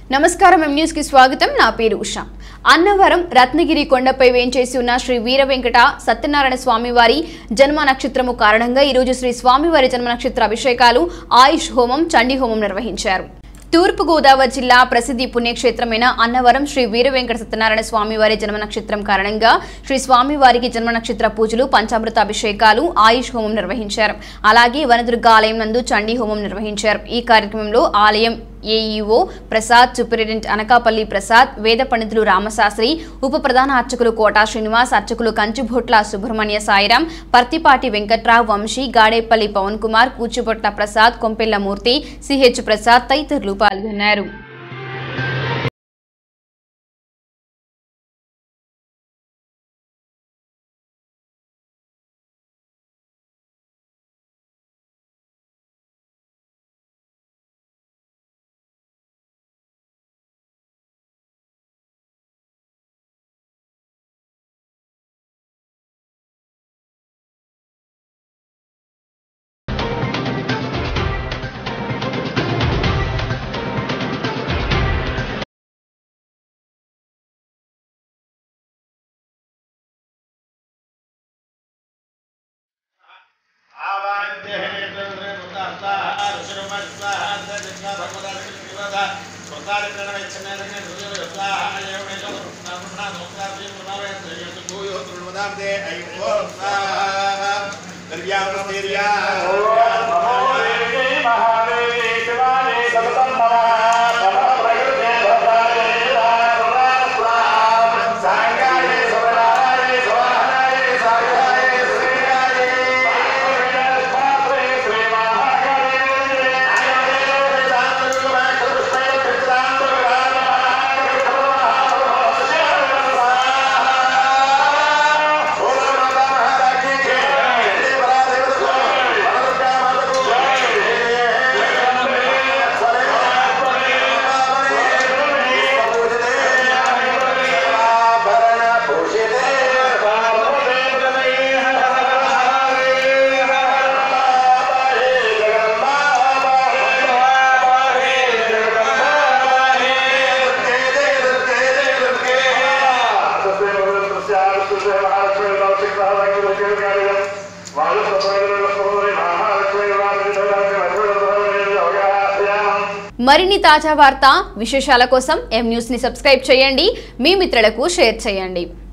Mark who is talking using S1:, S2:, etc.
S1: నమస్కారం M news కి స్వాగతం నా పేరు ఉషా అన్నవరం రత్నగిరి కొండపై వేంచేసి ఉన్న శ్రీ వీర వెంకట సత్యనారాయణ స్వామివారి జన్మ నక్షత్రము కారణంగా ఈరోజు శ్రీ స్వామివారి జన్మ నక్షత్ర అభిషేకాలు ఆయుష్ హోమం చండీ హోమం నిర్వహించారు తూర్పు గోదావరి జిల్లా ప్రసిద్ధి పుణ్యక్షేత్రమైన అన్నవరం శ్రీ వీర వెంకట సత్యనారాయణ స్వామివారి జన్మ నక్షత్రం కారణంగా శ్రీ స్వామివారికి జన్మ నక్షత్ర పూజలు పంచామృత అభిషేకాలు ఆయుష్ హోమం నిర్వహించారు అలాగే వనదుర్గ ఆలయం నందు చండీ హోమం నిర్వహించారు ఈ కార్యక్రమంలో ఆలయం ఏఈఓ ప్రసాద్ సూపరింటెండెంట్ అనకాపల్లి ప్రసాద్ వేద పండితులు రామశాస్త్రి ఉప ప్రధాన అర్చకులు కోటా శ్రీనివాస్ అర్చకులు కంచుభొట్ల సుబ్రహ్మణ్య సాయిరాం పర్తిపాటి వెంకట్రావు వంశీ గాడేపల్లి పవన్ కుమార్ కూచిబొట్ల ప్రసాద్ కొంపెల్ల మూర్తి సిహెచ్ ప్రసాద్ తదితరులు పాల్గొన్నారు మరిన్ని తాజా వార్త విశేషాల కోసం ఎం న్యూస్ ని సబ్స్క్రైబ్ చేయండి మీ మిత్రులకు షేర్ చేయండి